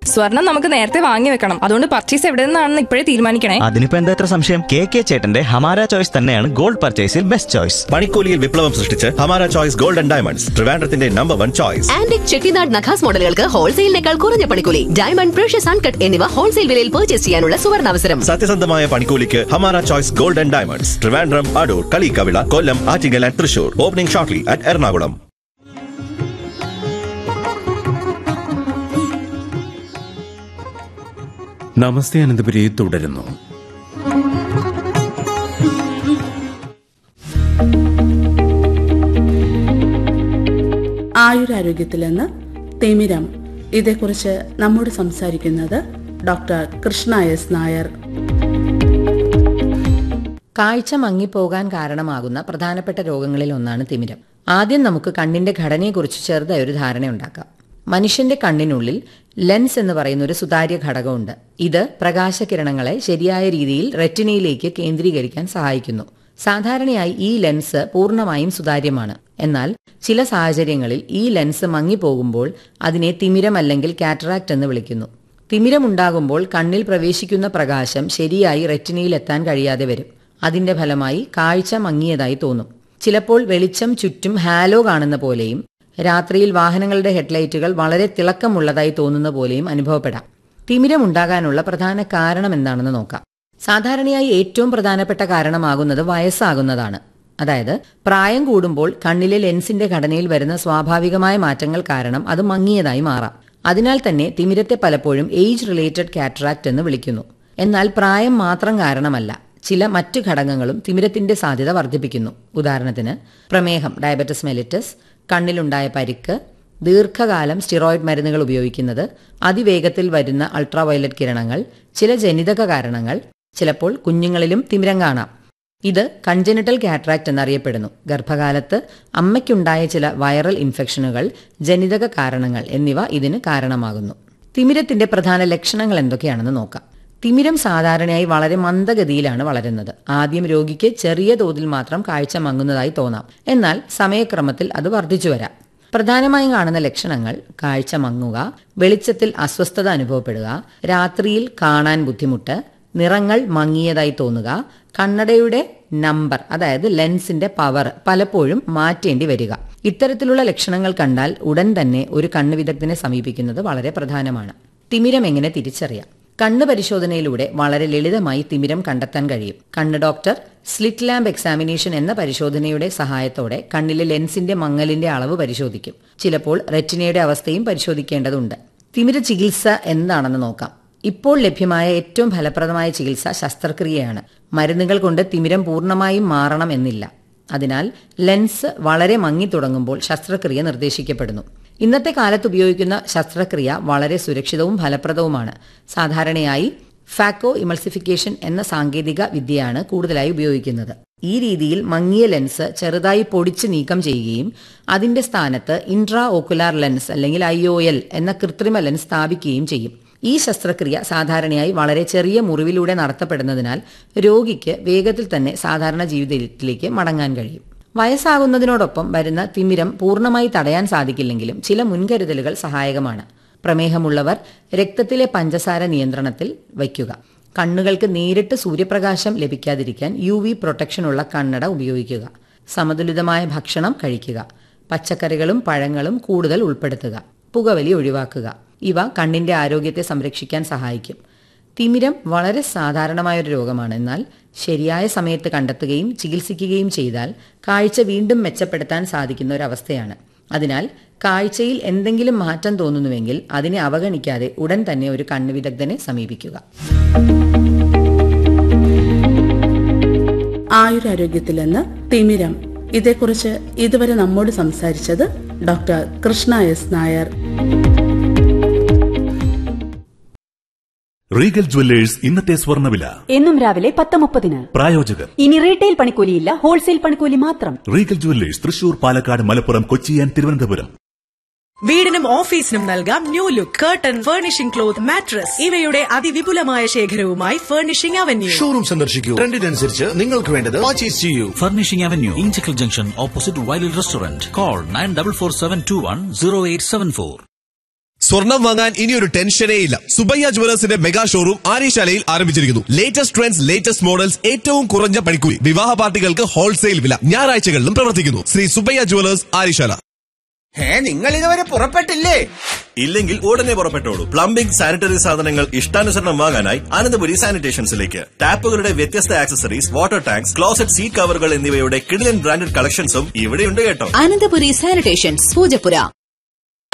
സ്വർണം നമുക്ക് നേരത്തെ വാങ്ങി വെക്കണം അതുകൊണ്ട് പർച്ചേസ് എവിടെ നിന്നാണെന്ന് ഇപ്പോഴേ തീരുമാനിക്കണേ അതിനിപ്പോ എന്താ ഇത്ര സംശയം കെ കെ ചേട്ടന്റെ ഹമാര ചോയ്സ് തന്നെയാണ് ഗോൾഡ് പർച്ചേസിൽ ബെസ്റ്റ് ചോയ്സ് പണിക്കൂലിയിൽ വിപ്ലവം സൃഷ്ടിച്ച് Hamara choice gold and diamonds ട്രിവാൻഡ്രത്തിന്റെ number one choice antique Chettinad Nakas മോഡലുകൾക്ക് ഹോൾസെയിലിനേക്കാൾ കുറഞ്ഞ പണിക്കൂലി ഡയമണ്ട് പ്രഷ്യസ് അൺകട്ട് എന്നിവ ഹോൾസെയിൽ വിലയിൽ പർച്ചേസ് ചെയ്യാനുള്ള സുവർണാവസരം സത്യസന്ധമായ പണിക്കൂലിക്ക് Hamara choice gold and diamonds Trivandrum Adoor Kaliyikkavila Kollam Attingal and Thrissur opening shortly at Ernakulam Namaste Ananthapuri തുടരുന്നു ആയുരാരോഗ്യത്തിൽ നിന്ന് തിമിരം ഇതേക്കുറിച്ച് നമ്മോട് സംസാരിക്കുന്നത് ഡോക്ടർ കൃഷ്ണ എസ് നായർ കാഴ്ച മങ്ങിപ്പോകാൻ കാരണമാകുന്ന പ്രധാനപ്പെട്ട രോഗങ്ങളിൽ ഒന്നാണ് തിമിരം ആദ്യം നമുക്ക് കണ്ണിന്റെ ഘടനയെക്കുറിച്ച് ചെറുതായി ഒരു ധാരണയുണ്ടാക്കാം മനുഷ്യന്റെ കണ്ണിനുള്ളിൽ ലെൻസ് എന്ന് പറയുന്ന ഒരു സുതാര്യ ഘടകമുണ്ട് ഇത് പ്രകാശകിരണങ്ങളെ ശരിയായ രീതിയിൽ റെറ്റിനയിലേക്ക് കേന്ദ്രീകരിക്കാൻ സഹായിക്കുന്നു സാധാരണയായി ഈ ലെൻസ് പൂർണ്ണമായും സുതാര്യമാണ് എന്നാൽ ചില സാഹചര്യങ്ങളിൽ ഈ ലെൻസ് മങ്ങിപ്പോകുമ്പോൾ അതിനെ തിമിരം അല്ലെങ്കിൽ കാറ്ററാക്ട് എന്ന് വിളിക്കുന്നു തിമിരമുണ്ടാകുമ്പോൾ കണ്ണിൽ പ്രവേശിക്കുന്ന പ്രകാശം ശരിയായി റെറ്റിനയിൽ എത്താൻ കഴിയാതെ വരും അതിന്റെ ഫലമായി കാഴ്ച മങ്ങിയതായി തോന്നും ചിലപ്പോൾ വെളിച്ചം ചുറ്റും ഹാലോ കാണുന്ന പോലെയും രാത്രിയിൽ വാഹനങ്ങളുടെ ഹെഡ്ലൈറ്റുകൾ വളരെ തിളക്കമുള്ളതായി തോന്നുന്ന പോലെയും അനുഭവപ്പെടാം തിമിരമുണ്ടാകാനുള്ള പ്രധാന കാരണം എന്താണെന്ന് നോക്കാം സാധാരണയായി ഏറ്റവും പ്രധാനപ്പെട്ട കാരണമാകുന്നത് വയസ്സാകുന്നതാണ് അതായത് പ്രായം കൂടുമ്പോൾ കണ്ണിലെ ലെൻസിന്റെ ഘടനയിൽ വരുന്ന സ്വാഭാവികമായ മാറ്റങ്ങൾ കാരണം അത് മങ്ങിയതായി മാറാം അതിനാൽ തന്നെ തിമിരത്തെ പലപ്പോഴും ഏജ് റിലേറ്റഡ് കാറ്ററാക്ട് എന്ന് വിളിക്കുന്നു എന്നാൽ പ്രായം മാത്രം കാരണമല്ല ചില മറ്റു ഘടകങ്ങളും തിമിരത്തിന്റെ സാധ്യത വർദ്ധിപ്പിക്കുന്നു ഉദാഹരണത്തിന് പ്രമേഹം ഡയബറ്റിസ് മെലിറ്റസ് കണ്ണിലുണ്ടായ പരിക്ക് ദീർഘകാലം സ്റ്റിറോയിഡ് മരുന്നുകൾ ഉപയോഗിക്കുന്നത് അതിവേഗത്തിൽ വരുന്ന അൾട്രാവയലറ്റ് കിരണങ്ങൾ ചില ജനിതക കാരണങ്ങൾ ചിലപ്പോൾ കുഞ്ഞുങ്ങളിലും തിമിരം കാണാം ഇത് കൺജനിറ്റൽ കാറ്ററാക്ട് എന്നറിയപ്പെടുന്നു ഗർഭകാലത്ത് അമ്മയ്ക്കുണ്ടായ ചില വൈറൽ ഇൻഫെക്ഷനുകൾ ജനിതക കാരണങ്ങൾ എന്നിവ ഇതിന് കാരണമാകുന്നു തിമിരത്തിന്റെ പ്രധാന ലക്ഷണങ്ങൾ എന്തൊക്കെയാണെന്ന് നോക്കാം തിമിരം സാധാരണയായി വളരെ മന്ദഗതിയിലാണ് വളരുന്നത് ആദ്യം രോഗിക്ക് ചെറിയ തോതിൽ മാത്രം കാഴ്ച മങ്ങുന്നതായി തോന്നാം എന്നാൽ സമയക്രമത്തിൽ അത് വർദ്ധിച്ചു വരാം പ്രധാനമായും കാണുന്ന ലക്ഷണങ്ങൾ കാഴ്ച മങ്ങുക വെളിച്ചത്തിൽ അസ്വസ്ഥത അനുഭവപ്പെടുക രാത്രിയിൽ കാണാൻ ബുദ്ധിമുട്ട് നിറങ്ങൾ മങ്ങിയതായി തോന്നുക കണ്ണടയുടെ നമ്പർ അതായത് ലെൻസിന്റെ പവർ പലപ്പോഴും മാറ്റേണ്ടി വരിക ഇത്തരത്തിലുള്ള ലക്ഷണങ്ങൾ കണ്ടാൽ ഉടൻ തന്നെ ഒരു കണ്ണ് വിദഗ്ധനെ സമീപിക്കുന്നത് വളരെ പ്രധാനമാണ് തിമിരം എങ്ങനെ തിരിച്ചറിയാം കണ്ണ് പരിശോധനയിലൂടെ വളരെ ലളിതമായി തിമിരം കണ്ടെത്താൻ കഴിയും കണ്ണ് ഡോക്ടർ സ്ലിറ്റ് ലാമ്പ് എക്സാമിനേഷൻ എന്ന പരിശോധനയുടെ സഹായത്തോടെ കണ്ണിലെ ലെൻസിന്റെ മങ്ങലിന്റെ അളവ് പരിശോധിക്കും ചിലപ്പോൾ റെറ്റിനയുടെ അവസ്ഥയും പരിശോധിക്കേണ്ടതുണ്ട് തിമിര ചികിത്സ എന്താണെന്ന് നോക്കാം ഇപ്പോൾ ലഭ്യമായ ഏറ്റവും ഫലപ്രദമായ ചികിത്സ ശസ്ത്രക്രിയയാണ് മരുന്നുകൾ കൊണ്ട് തിമിരം പൂർണ്ണമായും മാറണം എന്നില്ല അതിനാൽ ലെൻസ് വളരെ മങ്ങി തുടങ്ങുമ്പോൾ ശസ്ത്രക്രിയ നിർദ്ദേശിക്കപ്പെടുന്നു ഇന്നത്തെ കാലത്ത് ഉപയോഗിക്കുന്ന ശസ്ത്രക്രിയ വളരെ സുരക്ഷിതവും ഫലപ്രദവുമാണ് സാധാരണയായി ഫാക്കോ ഇമൾസിഫിക്കേഷൻ എന്ന സാങ്കേതിക വിദ്യയാണ് കൂടുതലായി ഉപയോഗിക്കുന്നത് ഈ രീതിയിൽ മങ്ങിയ ലെൻസ് ചെറുതായി പൊടിച്ച് നീക്കം ചെയ്യുകയും അതിന്റെ സ്ഥാനത്ത് ഇൻട്രാ ഓക്കുലാർ ലെൻസ് അല്ലെങ്കിൽ ഐ എന്ന കൃത്രിമ ലെൻസ് സ്ഥാപിക്കുകയും ചെയ്യും ഈ ശസ്ത്രക്രിയ സാധാരണയായി വളരെ ചെറിയ മുറിവിലൂടെ നടത്തപ്പെടുന്നതിനാൽ രോഗിക്ക് വേഗത്തിൽ തന്നെ സാധാരണ ജീവിതത്തിലേക്ക് മടങ്ങാൻ കഴിയും വയസ്സാകുന്നതിനോടൊപ്പം വരുന്ന തിമിരം പൂർണ്ണമായി തടയാൻ സാധിക്കില്ലെങ്കിലും ചില മുൻകരുതലുകൾ സഹായകമാണ് പ്രമേഹമുള്ളവർ രക്തത്തിലെ പഞ്ചസാര നിയന്ത്രണത്തിൽ വയ്ക്കുക കണ്ണുകൾക്ക് നേരിട്ട് സൂര്യപ്രകാശം ലഭിക്കാതിരിക്കാൻ യു വി പ്രൊട്ടക്ഷനുള്ള കണ്ണട ഉപയോഗിക്കുക സമതുലിതമായ ഭക്ഷണം കഴിക്കുക പച്ചക്കറികളും പഴങ്ങളും കൂടുതൽ ഉൾപ്പെടുത്തുക പുകവലി ഒഴിവാക്കുക ഇവ കണ്ണിന്റെ ആരോഗ്യത്തെ സംരക്ഷിക്കാൻ സഹായിക്കും തിമിരം വളരെ സാധാരണമായ ഒരു രോഗമാണ് എന്നാൽ ശരിയായ സമയത്ത് കണ്ടെത്തുകയും ചികിത്സിക്കുകയും ചെയ്താൽ കാഴ്ച വീണ്ടും മെച്ചപ്പെടുത്താൻ സാധിക്കുന്ന ഒരവസ്ഥയാണ് അതിനാൽ കാഴ്ചയിൽ എന്തെങ്കിലും മാറ്റം തോന്നുന്നുവെങ്കിൽ അതിനെ അവഗണിക്കാതെ ഉടൻ തന്നെ ഒരു കണ്ണ് വിദഗ്ധനെ സമീപിക്കുക ആയുരാരോഗ്യത്തിൽ നിന്ന് തിമിരം ഇതേക്കുറിച്ച് ഇതുവരെ നമ്മോട് സംസാരിച്ചത് doctor Krishna S Nair Regal jewellers ഇന്നത്തെ സ്വർണ്ണവില എന്നും രാവിലെ പത്ത് മുപ്പതിന് പ്രായോജകർ ഇനി റീറ്റെയിൽ പണിക്കൂലിയില്ല ഹോൾസെയിൽ പണിക്കൂലി മാത്രം Regal jewellers Thrissur Palakkad Malappuram Kochi and Thiruvananthapuram വീടിനും ഓഫീസിനും നൽകാം new look curtain furnishing cloth mattress ഇവയുടെ അതിവിപുലമായ ശേഖരവുമായി ഫർണിഷിംഗ് അവന്യൂ ഷോറൂം സന്ദർശിക്കൂ ട്രെൻഡിനനുസരിച്ച് നിങ്ങൾക്ക് വേണ്ടത് പർച്ചേസ് ചെയ്യൂ Furnishing Avenue, Inchicle Junction, opposite Wiley Restaurant. Call 9447210874. സ്വർണം വാങ്ങാൻ ഇനിയൊരു ടെൻഷനേ ഇല്ല സുബയ്യ ജുവലേഴ്സിന്റെ മെഗാ ഷോറൂം ആര്യശാലയിൽ ആരംഭിച്ചിരിക്കുന്നു ലേറ്റസ്റ്റ് ട്രെൻഡ്സ് ലേറ്റസ്റ്റ് മോഡൽസ് ഏറ്റവും കുറഞ്ഞ പണിക്കൂലി വിവാഹ പാർട്ടികൾക്ക് ഹോൾസെയിൽ വില ഞായറാഴ്ചകളിലും പ്രവർത്തിക്കുന്നു ശ്രീ സുബയ്യ ജുവലേഴ്സ് ആര്യശാല ഏ നിങ്ങൾ ഇതുവരെ പുറപ്പെട്ടില്ലേ ഇല്ലെങ്കിൽ ഉടനെ പുറപ്പെട്ടോളൂ പ്ലംബിംഗ് സാനിറ്ററി സാധനങ്ങൾ ഇഷ്ടാനുസരണം വാങ്ങാനായി അനന്തപുരി സാനിറ്റേഷൻസിലേക്ക് ടാപ്പുകളുടെ വ്യത്യസ്ത accessories water tanks closet seat കവറുകൾ എന്നിവയുടെ കിടിലൻ ബ്രാൻഡഡ് കളക്ഷൻസും ഇവിടെയുണ്ട് കേട്ടോ അനന്തപുരി സാനിറ്റേഷൻസ് പൂജപ്പുര